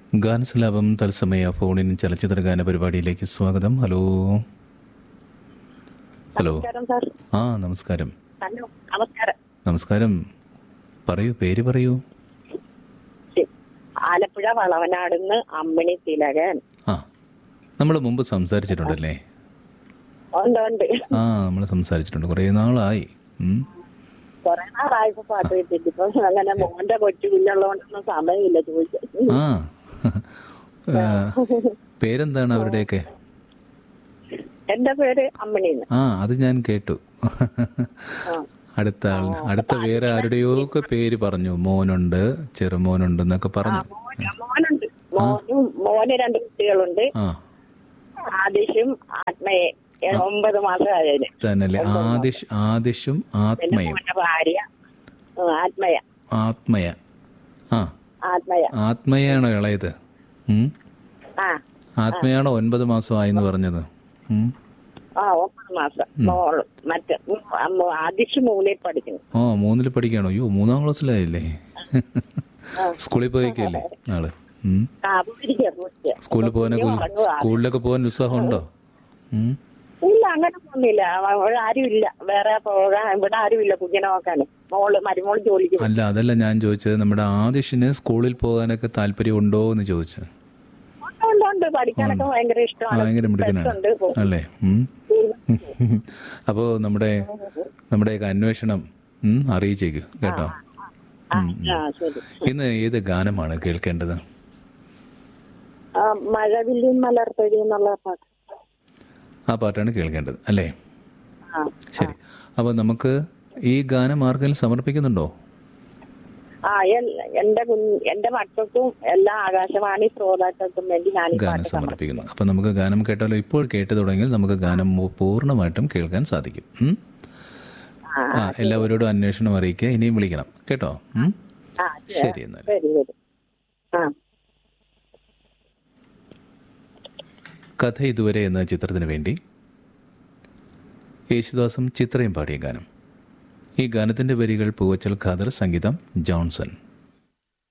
ഗാനസലാപം തത്സമയ ഫോണിൻ ചലച്ചിത്ര ഗാന പരിപാടിയിലേക്ക് സ്വാഗതം ഹലോ ഹലോ നമസ്കാരം സാർ ആ നമസ്കാരം ഹലോ നമസ്കാരം നമസ്കാരം പറയൂ പേര് പറയൂ ശരി. ആലപ്പുഴ വളവനാടുന്ന് അമ്മിണി തിലകൻ ആ നമ്മൾ മുമ്പ് സംസാരിച്ചിട്ടുണ്ടല്ലേ ഉണ്ട് ഉണ്ട് ആ നമ്മൾ സംസാരിച്ചിട്ടുണ്ട് കുറേ നാളായി ഉം. കൊറേ നാളായപ്പോ പാട്ട് കേട്ടിട്ട് ഇപ്പൊ അങ്ങനെ മോന്റെ കൊച്ചു കുഞ്ഞുള്ളതുകൊണ്ടൊന്നും സമയമില്ല ചോദിച്ചു ആ ആ, പേരെന്താണ് അവരുടെയൊക്കെ എന്റെ പേര് അമ്മിണിന്ന് ആ അത് ഞാൻ കേട്ടു ആ. അടുത്ത ആൾ അടുത്ത വേറെ ആരുടെയോ ഒക്കെ പേര് പറഞ്ഞു മോനുണ്ട് ചെറുമോനുണ്ട് എന്നൊക്കെ പറഞ്ഞു മോന് മോനുണ്ട് മോനും മോന് രണ്ട് കുട്ടികളുണ്ട് ആ ആദിഷും ആത്മയെ ഏ, ഒമ്പത് മാസമായതിന് തന്നല്ലേ ആദിഷ് ആദിഷും പിന്നെ ആത്മയും മോന്റെ ഭാര്യ ഉം, ആത്മയ ആത്മയ ആ ആത്മയ ആത്മയാണോ ഇളയത് ഉം? ആ ആത്മയാണോ ഒൻപത് മാസമായെന്ന് പറഞ്ഞത് ഉം? ആ ഒമ്പത് മാസം മോള് മറ്റേ ഉം, അമ്മ- ആദിഷ് മൂന്നിൽ പഠിക്കുന്നു ഓ മൂന്നിൽ പഠിക്കാണോ അയ്യോ മൂന്നാം ക്ലാസ്സിലായില്ലേ സ്കൂളിൽ പോയേക്കല്ലേ ആള് ഉം? ആ, പോയിരിക്കാ, പോയിരിക്കാ. സ്കൂളിൽ പോകാനൊക്കെ ഉൽ- ഉറങ്ങുവാ. സ്കൂളിലൊക്കെ പോകാൻ ഉത്സാഹമുണ്ടോ ഉം? ഇല്ല അങ്ങനെ ഒന്നുമില്ല അവിടെ ആരുമില്ല വേറെ പോകാൻ ഇവിടെ ആരുമില്ല കുഞ്ഞിനെ നോക്കാൻ മോള് മരുമോള് ജോലിക്ക് പോയി. അല്ല അതല്ല ഞാൻ ചോദിച്ചത് നമ്മുടെ ആദിഷിന് സ്കൂളിൽ പോകാനൊക്കെ താല്പര്യമുണ്ടോ എന്ന് ചോദിച്ചത് ഉണ്ട്, ഉണ്ട് ഉണ്ട് പഠിക്കാനൊക്കെ ഭയങ്കര ഇഷ്ടമാണ് ഭയങ്കര മിടുക്കനാണ് ഉണ്ട് പോ- അല്ലേ ഉം? അപ്പോ നമ്മുടെ നമ്മുടെയൊക്കെ അന്വേഷണം ഉം, അറിയിച്ചേക്ക് കേട്ടോ ആ ആ, ശരി ഇന്ന് ഏത് ഗാനമാണ് കേൾക്കേണ്ടത് ആ, മഴവില്ലും മലർത്തടി എന്നുള്ള പാട്ട് ആ പാട്ടാണ് കേൾക്കേണ്ടത് അല്ലേ ആ ശരി അപ്പോൾ നമുക്ക് ഈ ഗാനം ആർക്കെങ്കിലും സമർപ്പിക്കുന്നുണ്ടോ ആ എൽ- എന്റെ കുഞ്ഞ് എന്റെ മക്കൾക്കും എല്ലാ ആകാശവാണി ശ്രോതാക്കൾക്കും വേണ്ടി ഞാൻ ഈ ഗാനം പാട്ട് സമർപ്പിക്കുന്നു സമർപ്പിക്കുന്നു അപ്പോൾ നമുക്ക് ഗാനം കേട്ടാലോ ഇപ്പോൾ കേട്ട് തുടങ്ങിയാൽ നമുക്ക് ഗാനം മു- പൂർണ്ണമായിട്ടും കേൾക്കാൻ സാധിക്കും ഉം? ആ എല്ലാവരോടും അന്വേഷണം അറിയിക്കുക ഇനിയും വിളിക്കണം കേട്ടോ ഉം? ആ ശരി എന്നാൽ ശരി ശരി ആ കഥ ഇതുവരെ എന്ന ചിത്രത്തിന് വേണ്ടി യേശുദാസും ചിത്രയും പാടിയ ഗാനം ഈ ഗാനത്തിൻ്റെ വരികൾ പൂവച്ചൽ ഖാദർ സംഗീതം ജോൺസൺ